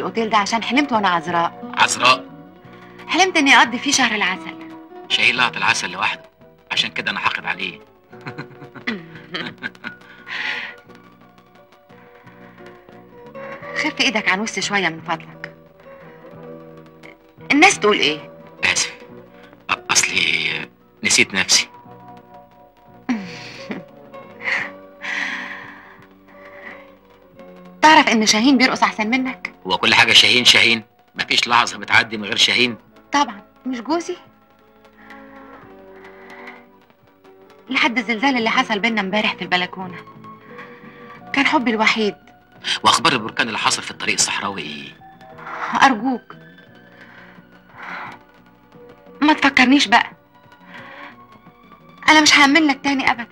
الاوتيل ده عشان حلمت وانا عذراء عذراء حلمت اني اقضي فيه شهر العسل شايل لقط العسل لوحده عشان كده انا حاقد عليه خف ايدك عن وسط شويه من فضلك الناس تقول ايه اسف أ- اصلي نسيت نفسي تعرف ان شاهين بيرقص احسن منك هو كل حاجه شاهين شاهين مفيش لحظه بتعدي من غير شاهين طبعا مش جوزي لحد الزلزال اللي حصل بينا امبارح في البلكونه كان حبي الوحيد واخبار البركان اللي حصل في الطريق الصحراوي ايه ارجوك ما تفكرنيش بقى انا مش هأمن لك تاني ابدا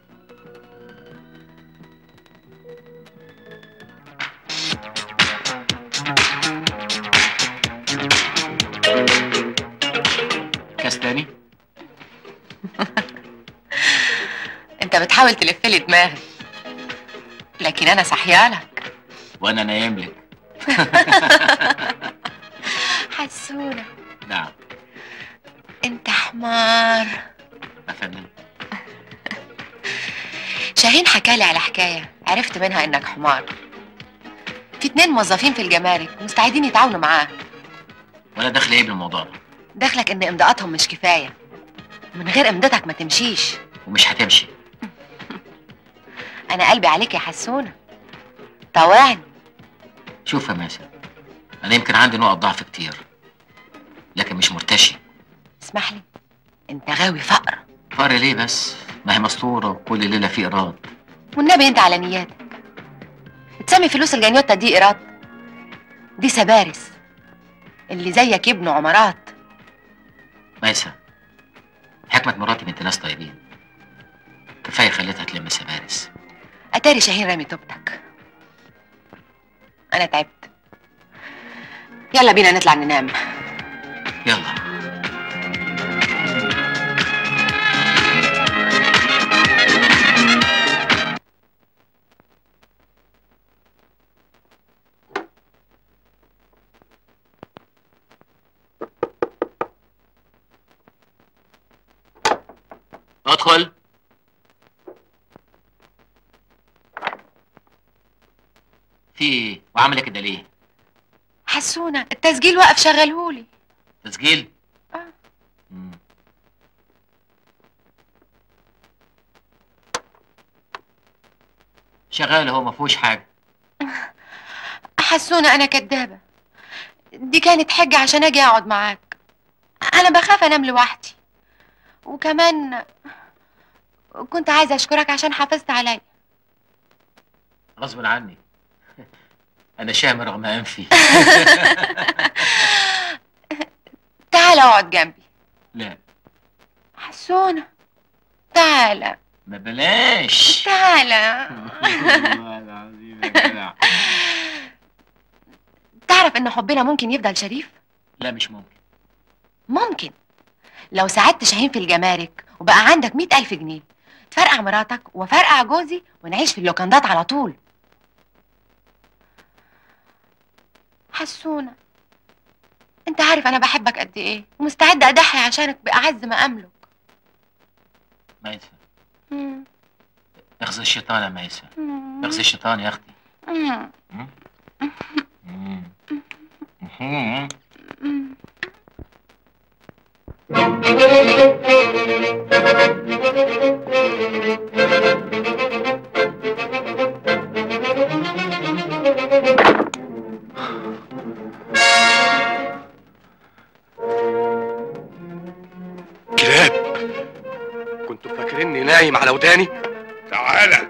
كاس تاني انت بتحاول تلف لي دماغي لكن انا صحيالك وانا نايم لك حسونه نعم انت حمار يا فندم شاهين حكالي على حكايه عرفت منها انك حمار في اتنين موظفين في الجمارك مستعدين يتعاونوا معاه وانا داخل ايه بالموضوع ده دخلك ان امضاءاتهم مش كفايه من غير امضتك ما تمشيش ومش هتمشي انا قلبي عليك يا حسونه طوعني شوف يا ماسة انا يمكن عندي نقط ضعف كتير لكن مش مرتشي اسمح لي انت غاوي فقر فقر ليه بس ما هي مستوره وكل ليله في ايراد والنبي انت على نياتك تسمي فلوس الجنيوتة دي ايراد دي سبارس اللي زيك يبنوا عمارات ميسة حكمة مراتي بنت ناس طيبين كفاية خليتها تلم سبارس اتاري شاهين رامي توبتك انا تعبت يلا بينا نطلع ننام يلا ادخل في ايه وعامله كده ليه حسونة التسجيل وقف شغلهولي تسجيل آه. مم. شغال هو ما فيهوش حاجه حسونة انا كدابة دي كانت حجة عشان اجي اقعد معاك انا بخاف انام لوحدي وكمان كنت عايزة اشكرك عشان حافظت عليا غصب عني انا شام رغم انفي تعال اقعد جنبي لا حسونة تعال ما بلاش تعال والله العظيم يا جدع. تعرف ان حبنا ممكن يفضل شريف لا مش ممكن ممكن لو ساعدت شاهين في الجمارك وبقى عندك مئة ألف جنيه تفرقع مراتك وفرقع جوزي ونعيش في اللوكندات على طول حسونة انت عارف انا بحبك قد ايه ومستعدة اضحي عشانك بأعز ما املك ميسة مم. اخذ الشيطان يا ميسة مم. اخذ الشيطان يا اختي مم. مم. مم. مم. مم. كلاب كنتوا فاكريني نايم على وداني تعالى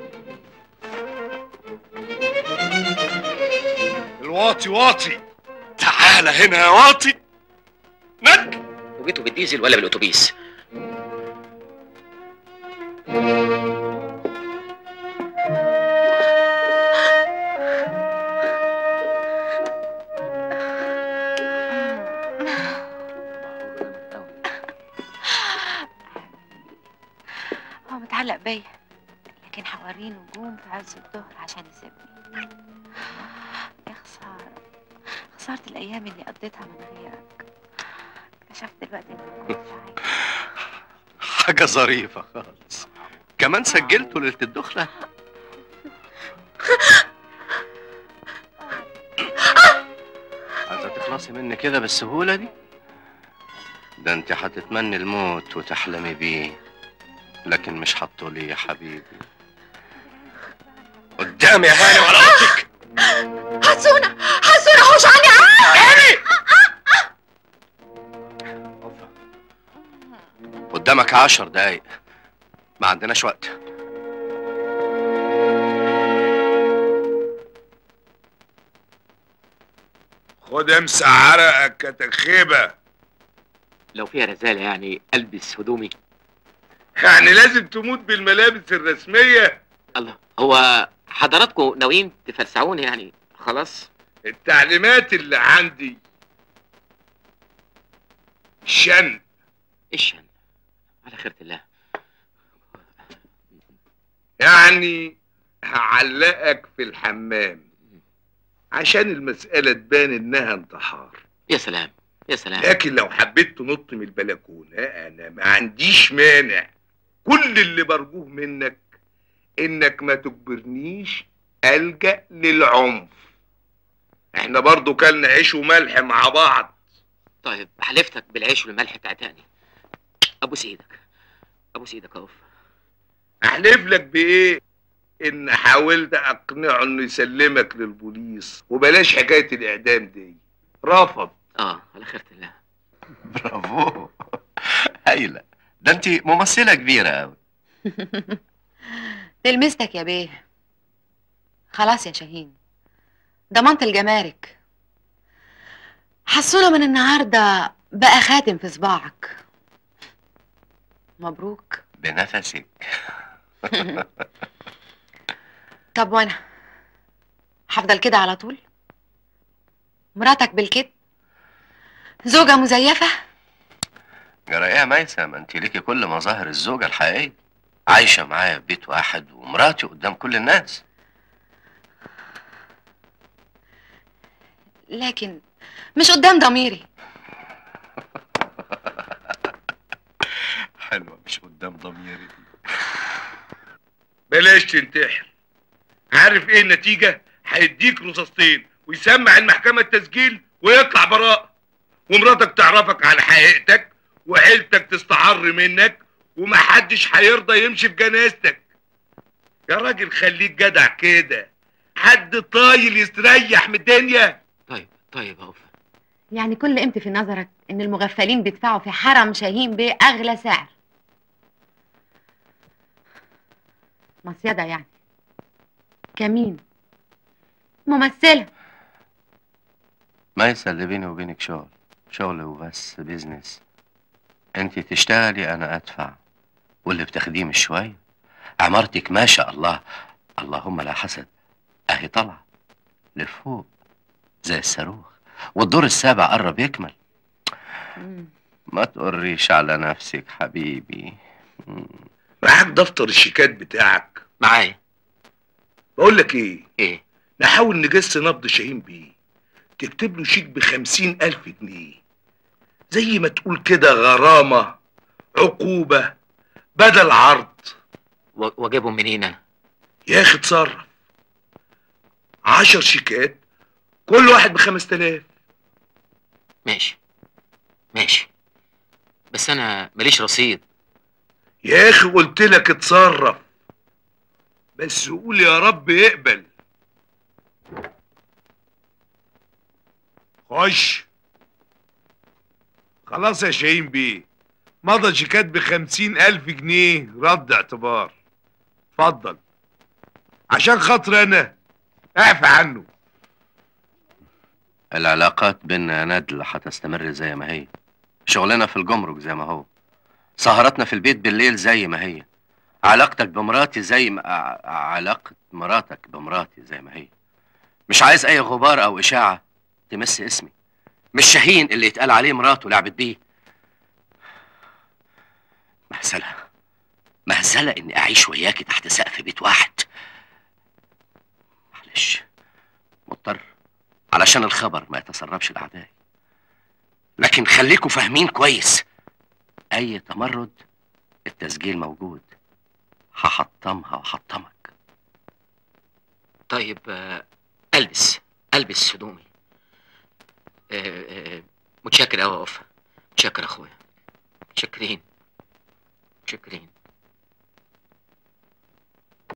الواطي واطي تعالى هنا يا واطي نك وجيتوا بالديزل ولا بالاتوبيس هو متعلق بيا لكن حوريه نجوم في عز الظهر عشان يسيبني يا خسارة خسرت الايام اللي قضيتها من غيرك اكتشفت دلوقتي اني ما كنتش عايزة. حاجة ظريفة خالص كمان سجلته ليلة الدخلة عايزة تخلصي مني كده بالسهولة دي ده انت هتتمني الموت وتحلمي بيه لكن مش هتطولي يا حبيبي قدامي يا هاني وعلى راسك حسونة حسونة حوش عني قدامك عشر دقايق ما عندناش وقت خد امسح عرقك كتخيبة لو فيها رسالة يعني البس هدومي يعني لازم تموت بالملابس الرسمية الله هو حضراتكم ناويين تفلسعوني يعني خلاص التعليمات اللي عندي شن ايش يعني؟ على خيرة الله يعني هعلقك في الحمام عشان المسألة تبان انها انتحار يا سلام يا سلام لكن لو حبيت تنط من البلكونة انا ما عنديش مانع كل اللي برجوه منك انك ما تجبرنيش الجأ للعنف احنا برضو كلنا عيش وملح مع بعض طيب حلفتك بالعيش والملح تعتقني ابوس ايدك ابوس ايدك اقف احلف لك بايه ان حاولت اقنعه انه يسلمك للبوليس وبلاش حكاية الاعدام دي رفض اه على خيرة الله برافو هايلة ده انت ممثلة كبيرة قوي تلمستك يا بيه خلاص يا شاهين ضمنت الجمارك حسونة من النهاردة بقى خاتم في صباعك مبروك بنفسك طب وانا هفضل كده على طول مراتك بالكده زوجة مزيفة جرى ايه يا ميسة ما انت ليكي كل مظاهر الزوجة الحقيقية عايشة معايا في بيت واحد ومراتي قدام كل الناس لكن مش قدام ضميري حلوة مش قدام ضميري بلاش تنتحر عارف ايه النتيجة هيديك رصاصتين ويسمع المحكمة التسجيل ويطلع براء ومراتك تعرفك على حقيقتك وعيلتك تستعر منك ومحدش هيرضى يمشي في جنازتك يا راجل خليك جدع كده حد طايل يستريح من الدنيا طيب طيب اقف يعني كل قيمتي في نظرك ان المغفلين بيدفعوا في حرم شاهين بيه اغلى سعر مصيدة يعني كمين ممثلة ميسة اللي بيني وبينك شغل شغل وبس بيزنس انت تشتغلي انا ادفع واللي بتاخديه مش شوية عمارتك ما شاء الله اللهم لا حسد اهي طالعة لفوق زي الصاروخ والدور السابع قرب يكمل مم. ما تقريش على نفسك حبيبي مم. معاك دفتر الشيكات بتاعك معايا بقول لك ايه ايه نحاول نجس نبض شاهين بيه تكتب له شيك بخمسين ألف جنيه زي ما تقول كده غرامة عقوبة بدل عرض و- واجيبهم منين انا يا أخي اتصرف عشر شيكات كل واحد بخمس تلاف ماشي ماشي بس انا ماليش رصيد يا أخي قلت لك اتصرف بس قول يا رب يقبل خش خلاص يا شاهين بيه مضى شيكات بخمسين ألف جنيه رد اعتبار اتفضل عشان خاطر أنا اعفى عنه العلاقات بيننا يا نادل هتستمر زي ما هي شغلنا في الجمرك زي ما هو سهراتنا في البيت بالليل زي ما هي علاقتك بمراتي زي ما ع- علاقة مراتك بمراتي زي ما هي مش عايز أي غبار أو إشاعة تمس اسمي مش شاهين اللي يتقال عليه مراته لعبت بيه مهزلة مهزلة إني أعيش وياكي تحت سقف بيت واحد معلش مضطر علشان الخبر ما يتسربش الاعداء لكن خليكوا فاهمين كويس اي تمرد التسجيل موجود هحطمها وحطمك طيب آه، البس البس هدومي آه، آه، متشكر قوي يا وفا متشكر يا اخويا متشكرين متشكرين